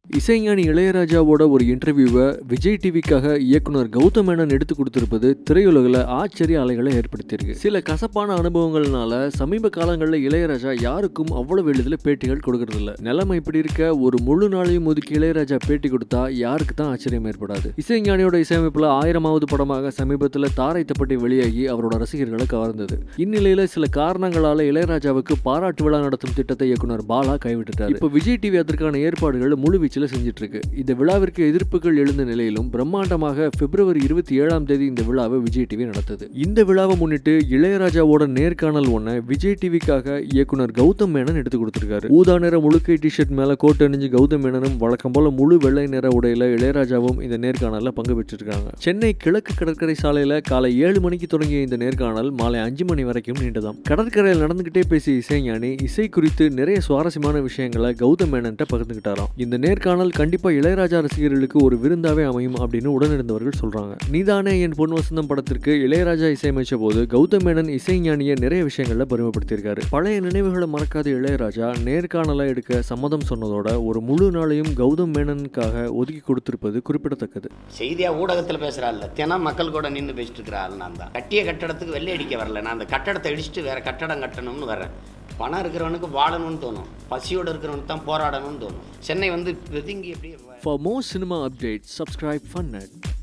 இசைஞானி இளையராஜாவோட ஒரு இன்டர்வியூவை விஜய் டிவிக்காக இயக்குனர் கௌதம் மேனன் எடுத்து கொடுத்திருப்பது திரையுலகில் ஆச்சரிய அலைகளை ஏற்படுத்தியிருக்கு சில கசப்பான அனுபவங்கள்னால சமீப காலங்களில் இளையராஜா யாருக்கும் அவ்வளவு எளிதில் பேட்டிகள் கொடுக்கறதில்ல நிலைமை இப்படி இருக்க ஒரு முழு நாளையும் ஒதுக்கி இளையராஜா பேட்டி கொடுத்தா யாருக்கு தான் ஆச்சரியம் ஏற்படாது இசைஞானியோட இசையமைப்பில் ஆயிரமாவது படமாக சமீபத்தில் தாரை தப்பட்டி வெளியாகி அவரோட ரசிகர்களை கவர்ந்தது இந்நிலையில சில காரணங்களால இளையராஜாவுக்கு பாராட்டு விழா நடத்தும் திட்டத்தை இயக்குனர் பாலா கைவிட்டுட்டார் இப்போ விஜய் டிவி அதற்கான ஏற்பாடுகள் முழு வீச்சில் செஞ்சுட்டு இருக்கு இந்த விழாவிற்கு எதிர்ப்புகள் எழுந்த நிலையிலும் பிரம்மாண்டமாக பிப்ரவரி இருபத்தி ஏழாம் தேதி இந்த விழாவை விஜய் டிவி நடத்தது இந்த விழாவை முன்னிட்டு இளையராஜாவோட நேர்காணல் ஒன்றை விஜய் டிவிக்காக இயக்குனர் கௌதம் மேனன் எடுத்து கொடுத்திருக்காரு ஊதா நிற முழுக்கை டிஷர்ட் மேல கோட் அணிஞ்சு கௌதம் மேனனும் வழக்கம் போல முழு வெள்ளை நிற உடையில இளையராஜாவும் இந்த நேர்காணல்ல பங்கு பெற்றிருக்காங்க சென்னை கிழக்கு கடற்கரை சாலையில காலை ஏழு மணிக்கு தொடங்கிய இந்த நேர்காணல் மாலை அஞ்சு மணி வரைக்கும் நீண்டதாம் கடற்கரையில் நடந்துகிட்டே பேசிய இசைஞானி இசை குறித்து நிறைய சுவாரஸ்யமான விஷயங்களை கௌதம் மேனன்ட்ட பகிர்ந்துக்கிட்டாராம் இந்த நேர்காணல் கண்டிப்பா இளையராஜா ரசிகர்களுக்கு ஒரு விருந்தாவே அமையும் அப்படின்னு உடனிருந்தவர்கள் சொல்றாங்க நீதானே என் பொன் வசந்தம் படத்திற்கு இளையராஜா இசையமைச்ச போது கௌதம் மேனன் இசைஞானியை நிறைய விஷயங்கள்ல பெருமைப்படுத்தியிருக்காரு பழைய நினைவுகளை மறக்காத இளையராஜா நேர்காணலை எடுக்க சம்மதம் சொன்னதோட ஒரு முழு நாளையும் கௌதம் மேனனுக்காக ஒதுக்கி கொடுத்திருப்பது குறிப்பிடத்தக்கது செய்தியா ஊடகத்தில் பேசுகிற ஆள் தினம் மக்கள் கூட நின்று பேசிட்டு இருக்கிற ஆள் நான் தான் கட்டிய கட்டடத்துக்கு வெள்ளை அடிக்க வரல நான் அந்த கட்டடத்தை இடிச்சுட்டு வேற கட்டடம் கட்டணும்னு வரேன் பணம் இருக்கிறவனுக்கு வாழணும்னு தோணும் பசியோடு இருக்கிறவனுக்கு தான் போராடணும்னு தோணும் சென்னை வந்து பிதுங்கி அப்படியே For more cinema updates, subscribe FunNet.